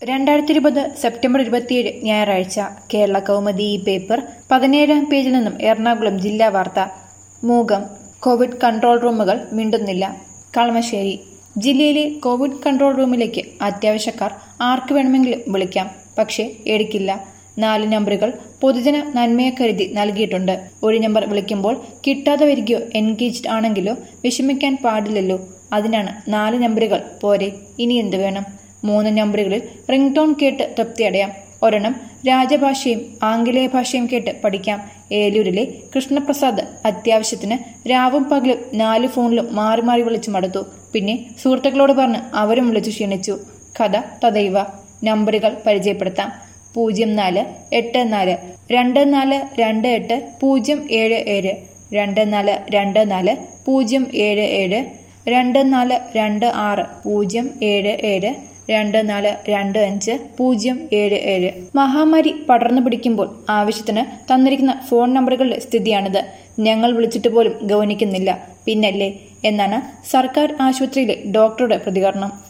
രണ്ടായിരത്തി ഇരുപത് സെപ്റ്റംബർ ഇരുപത്തിയേഴ് ഞായറാഴ്ച കേരള കൗമുദി ഈ പേപ്പർ പതിനേഴാം പേജിൽ നിന്നും എറണാകുളം ജില്ലാ വാർത്ത മൂകം കോവിഡ് കൺട്രോൾ റൂമുകൾ മിണ്ടുന്നില്ല കളമശ്ശേരി ജില്ലയിലെ കോവിഡ് കൺട്രോൾ റൂമിലേക്ക് അത്യാവശ്യക്കാർ ആർക്ക് വേണമെങ്കിലും വിളിക്കാം പക്ഷേ എടുക്കില്ല നാല് നമ്പറുകൾ പൊതുജന നന്മയെ കരുതി നൽകിയിട്ടുണ്ട് ഒരു നമ്പർ വിളിക്കുമ്പോൾ കിട്ടാതെ വരികയോ എൻഗേജ്ഡ് ആണെങ്കിലോ വിഷമിക്കാൻ പാടില്ലല്ലോ അതിനാണ് നാല് നമ്പറുകൾ പോരെ ഇനി എന്ത് വേണം മൂന്ന് നമ്പറുകളിൽ റിംഗ് ടോൺ കേട്ട് തൃപ്തിയടയാം ഒരെണ്ണം രാജഭാഷയും ആംഗലേയ ഭാഷയും കേട്ട് പഠിക്കാം ഏലൂരിലെ കൃഷ്ണപ്രസാദ് അത്യാവശ്യത്തിന് രാവും പകലും നാല് ഫോണിലും മാറി മാറി വിളിച്ചു മടുത്തു പിന്നെ സുഹൃത്തുക്കളോട് പറഞ്ഞ് അവരും വിളിച്ചു ക്ഷീണിച്ചു കഥ തദൈവ നമ്പറുകൾ പരിചയപ്പെടുത്താം പൂജ്യം നാല് എട്ട് നാല് രണ്ട് നാല് രണ്ട് എട്ട് പൂജ്യം ഏഴ് ഏഴ് രണ്ട് നാല് രണ്ട് നാല് പൂജ്യം ഏഴ് ഏഴ് രണ്ട് നാല് രണ്ട് ആറ് പൂജ്യം ഏഴ് ഏഴ് രണ്ട് നാല് രണ്ട് അഞ്ച് പൂജ്യം ഏഴ് ഏഴ് മഹാമാരി പടർന്നു പിടിക്കുമ്പോൾ ആവശ്യത്തിന് തന്നിരിക്കുന്ന ഫോൺ നമ്പറുകളുടെ സ്ഥിതിയാണിത് ഞങ്ങൾ വിളിച്ചിട്ട് പോലും ഗൗനിക്കുന്നില്ല പിന്നല്ലേ എന്നാണ് സർക്കാർ ആശുപത്രിയിലെ ഡോക്ടറുടെ പ്രതികരണം